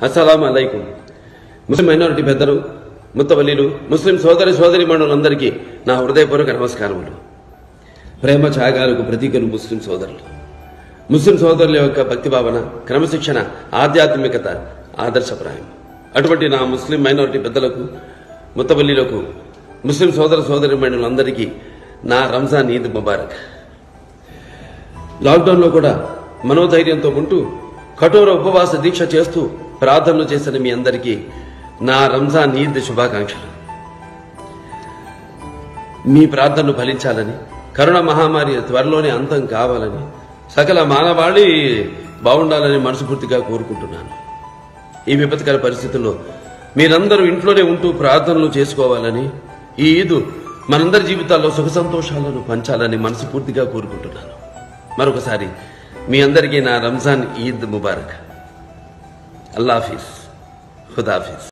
అస్సలం అలైకుం ముస్లిం మైనారిటీ పెద్దలు ముత్తవల్లీలు ముస్లిం సోదరి సోదరి మండలందరికీ నా హృదయపూర్వక నమస్కారములు ప్రేమ త్యాగాలకు ప్రతీకలు ముస్లిం సోదరులు ముస్లిం సోదరుల యొక్క భక్తి భావన క్రమశిక్షణ ఆధ్యాత్మికత ఆదర్శప్రాయం అటువంటి నా ముస్లిం మైనారిటీ పెద్దలకు ముత్తవల్లీలకు ముస్లిం సోదర సోదరి మండలందరికీ నా రంజాన్ ఈద్ ముబారక్ లాక్డౌన్లో కూడా మనోధైర్యంతో ఉంటూ కఠోర ఉపవాస దీక్ష చేస్తూ ప్రార్థనలు చేసిన మీ అందరికీ నా రంజాన్ ఈద్ శుభాకాంక్షలు మీ ప్రార్థనలు ఫలించాలని కరోనా మహమ్మారి త్వరలోనే అంతం కావాలని సకల మానవాళి బాగుండాలని మనస్ఫూర్తిగా కోరుకుంటున్నాను ఈ విపత్కర పరిస్థితుల్లో మీరందరూ ఇంట్లోనే ఉంటూ ప్రార్థనలు చేసుకోవాలని ఈ ఈదు మనందరి జీవితాల్లో సుఖ సంతోషాలను పంచాలని మనస్ఫూర్తిగా కోరుకుంటున్నాను మరొకసారి మీ అందరికీ నా రంజాన్ ఈద్ ముబారక్ అల్లాఫీస్ ఖుదాఫీస్